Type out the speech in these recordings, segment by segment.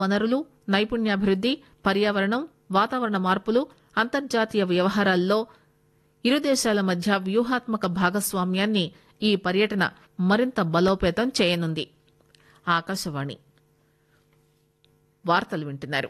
వనరులు నైపుణ్యాభివృద్ది పర్యావరణం వాతావరణ మార్పులు అంతర్జాతీయ వ్యవహారాల్లో ఇరు దేశాల మధ్య వ్యూహాత్మక భాగస్వామ్యాన్ని ఈ పర్యటన మరింత బలోపేతం చేయనుంది ఆకాశవాణి వార్తలు వింటున్నారు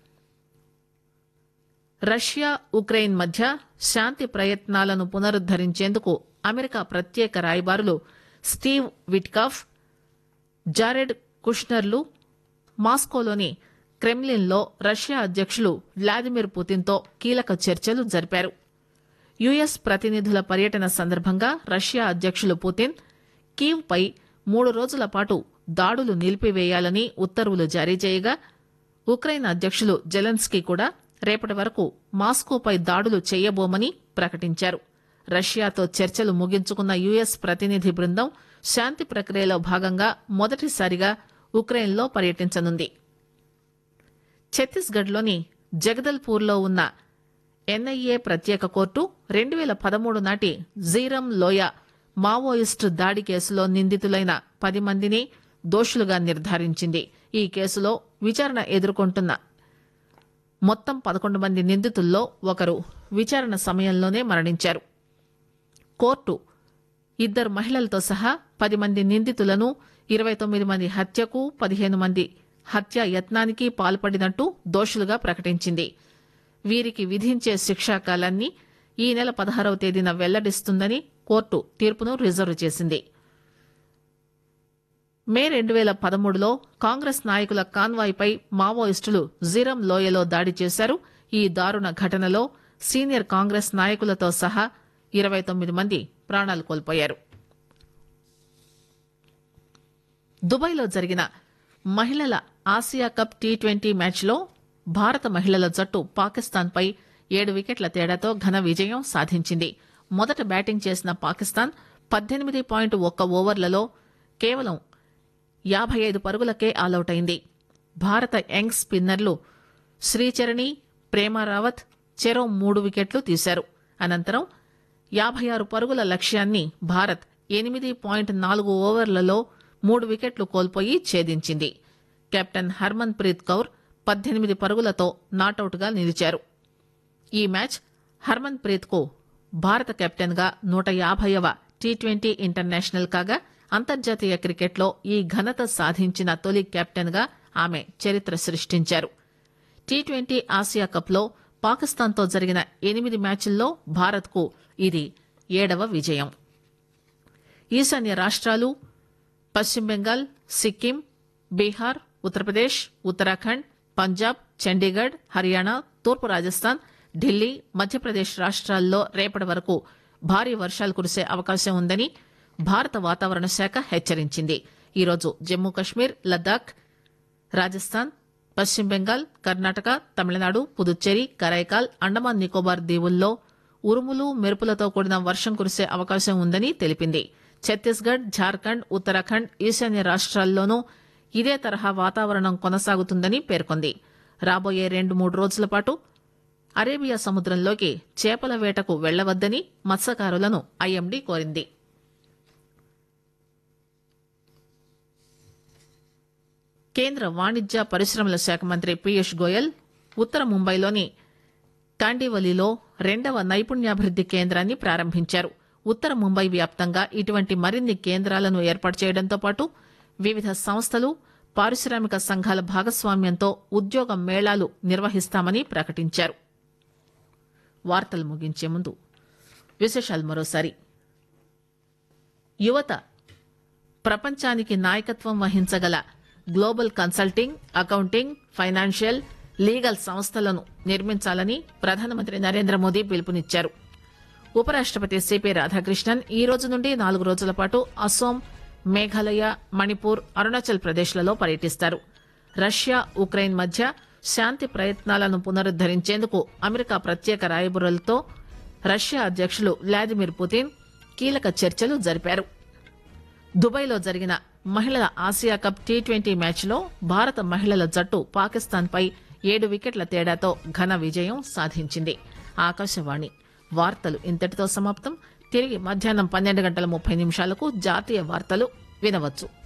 రష్యా ఉక్రెయిన్ మధ్య శాంతి ప్రయత్నాలను పునరుద్దరించేందుకు అమెరికా ప్రత్యేక రాయబారులు స్టీవ్ విట్కాఫ్ జారెడ్ కుష్నర్లు మాస్కోలోని క్రెమ్లిన్లో రష్యా అధ్యక్షులు వ్లాదిమిర్ పుతిన్తో కీలక చర్చలు జరిపారు యుఎస్ ప్రతినిధుల పర్యటన సందర్భంగా రష్యా అధ్యక్షులు పుతిన్ కీవ్పై మూడు రోజుల పాటు దాడులు నిలిపివేయాలని ఉత్తర్వులు జారీ చేయగా ఉక్రెయిన్ అధ్యక్షులు జెలెన్స్కీ కూడా రేపటి వరకు మాస్కోపై దాడులు చేయబోమని ప్రకటించారు రష్యాతో చర్చలు ముగించుకున్న యుఎస్ ప్రతినిధి బృందం శాంతి ప్రక్రియలో భాగంగా మొదటిసారిగా ఉక్రెయిన్లో పర్యటించనుంది ఛత్తీస్గఢ్లోని జగదల్పూర్లో ఉన్న ఎన్ఐఏ ప్రత్యేక కోర్టు రెండు వేల పదమూడు నాటి జీరం లోయ మావోయిస్టు దాడి కేసులో నిందితులైన పది మందిని దోషులుగా నిర్ధారించింది ఈ కేసులో విచారణ ఎదుర్కొంటున్న మొత్తం పదకొండు మంది నిందితుల్లో ఒకరు విచారణ సమయంలోనే మరణించారు కోర్టు ఇద్దరు మహిళలతో సహా పది మంది నిందితులను ఇరవై తొమ్మిది మంది హత్యకు పదిహేను మంది హత్య యత్నానికి పాల్పడినట్టు దోషులుగా ప్రకటించింది వీరికి విధించే శిక్షాకాలాన్ని ఈ నెల పదహారవ తేదీన వెల్లడిస్తుందని కోర్టు తీర్పును రిజర్వ్ చేసింది మే రెండు వేల పదమూడులో కాంగ్రెస్ నాయకుల కాన్వాయ్పై మావోయిస్టులు జీరం లోయలో దాడి చేశారు ఈ దారుణ ఘటనలో సీనియర్ కాంగ్రెస్ నాయకులతో సహా ఇరవై తొమ్మిది మంది ప్రాణాలు కోల్పోయారు దుబాయ్లో జరిగిన మహిళల ఆసియా కప్ టీ ట్వంటీ మ్యాచ్లో భారత మహిళల జట్టు పాకిస్తాన్పై ఏడు వికెట్ల తేడాతో ఘన విజయం సాధించింది మొదట బ్యాటింగ్ చేసిన పాకిస్తాన్ పద్దెనిమిది పాయింట్ ఒక్క ఓవర్లలో కేవలం యాభై ఐదు పరుగులకే ఆలౌట్ అయింది భారత యంగ్ స్పిన్నర్లు శ్రీచరణి ప్రేమ రావత్ చెరో మూడు వికెట్లు తీశారు అనంతరం యాభై ఆరు పరుగుల లక్ష్యాన్ని భారత్ ఎనిమిది పాయింట్ నాలుగు ఓవర్లలో మూడు వికెట్లు కోల్పోయి ఛేదించింది కెప్టెన్ హర్మన్ ప్రీత్ కౌర్ పద్దెనిమిది పరుగులతో నాటౌట్గా నిలిచారు ఈ మ్యాచ్ హర్మన్ ప్రీత్ కు భారత కెప్టెన్ గా నూట యాభైవ టీ ట్వంటీ ఇంటర్నేషనల్ కాగా అంతర్జాతీయ క్రికెట్లో ఈ ఘనత సాధించిన తొలి కెప్టెన్ గా ఆమె చరిత్ర సృష్టించారు టీ ట్వంటీ ఆసియా కప్లో పాకిస్తాన్తో జరిగిన ఎనిమిది మ్యాచ్ల్లో భారత్కు ఇది ఏడవ విజయం ఈశాన్య రాష్ట్రాలు పశ్చిమ బెంగాల్ సిక్కిం బీహార్ ఉత్తరప్రదేశ్ ఉత్తరాఖండ్ పంజాబ్ చండీగఢ్ హర్యానా తూర్పు రాజస్థాన్ ఢిల్లీ మధ్యప్రదేశ్ రాష్ట్రాల్లో రేపటి వరకు భారీ వర్షాలు కురిసే అవకాశం ఉందని భారత వాతావరణ శాఖ హెచ్చరించింది ఈరోజు జమ్మూ కశ్మీర్ లద్దాఖ్ రాజస్థాన్ పశ్చిమ బెంగాల్ కర్ణాటక తమిళనాడు పుదుచ్చేరి కరైకాల్ అండమాన్ నికోబార్ దీవుల్లో ఉరుములు మెరుపులతో కూడిన వర్షం కురిసే అవకాశం ఉందని తెలిపింది ఛత్తీస్గఢ్ ఝార్ఖండ్ ఉత్తరాఖండ్ ఈశాన్య రాష్ట్రాల్లోనూ ఇదే తరహా వాతావరణం కొనసాగుతుందని పేర్కొంది రాబోయే రెండు మూడు రోజుల పాటు అరేబియా సముద్రంలోకి చేపల వేటకు వెళ్లవద్దని మత్స్యకారులను ఐఎండీ కోరింది కేంద్ర వాణిజ్య పరిశ్రమల శాఖ మంత్రి పీయూష్ గోయల్ ఉత్తర ముంబైలోని కాండివలిలో రెండవ నైపుణ్యాభివృద్ది కేంద్రాన్ని ప్రారంభించారు ఉత్తర ముంబై వ్యాప్తంగా ఇటువంటి మరిన్ని కేంద్రాలను ఏర్పాటు చేయడంతో పాటు వివిధ సంస్థలు పారిశ్రామిక సంఘాల భాగస్వామ్యంతో ఉద్యోగ మేళాలు నిర్వహిస్తామని ప్రకటించారు వార్తలు ముగించే ముందు విశేషాలు మరోసారి యువత ప్రపంచానికి నాయకత్వం వహించగల global consulting accounting financial legal సంస్థలను నిర్మించాలని ప్రధానమంత్రి నరేంద్ర మోదీ పిలుపునిచ్చారు ఉపరాష్టపతి సిపి రాధాకృష్ణన్ ఈ రోజు నుండి నాలుగు రోజుల పాటు అస్సోం మేఘాలయ మణిపూర్ అరుణాచల్ ప్రదేశ్లలో పర్యటిస్తారు రష్యా ఉక్రెయిన్ మధ్య శాంతి ప్రయత్నాలను పునరుద్దరించేందుకు అమెరికా ప్రత్యేక రాయబురులతో రష్యా అధ్యక్షులు వ్లాదిమిర్ పుతిన్ కీలక చర్చలు జరిపారు దుబాయ్లో జరిగిన మహిళల ఆసియా కప్ టీ ట్వంటీ మ్యాచ్లో భారత మహిళల జట్టు పాకిస్తాన్పై ఏడు వికెట్ల తేడాతో ఘన విజయం సాధించింది ఆకాశవాణి వార్తలు ఇంతటితో సమాప్తం తిరిగి మధ్యాహ్నం పన్నెండు గంటల ముప్పై నిమిషాలకు జాతీయ వార్తలు వినవచ్చు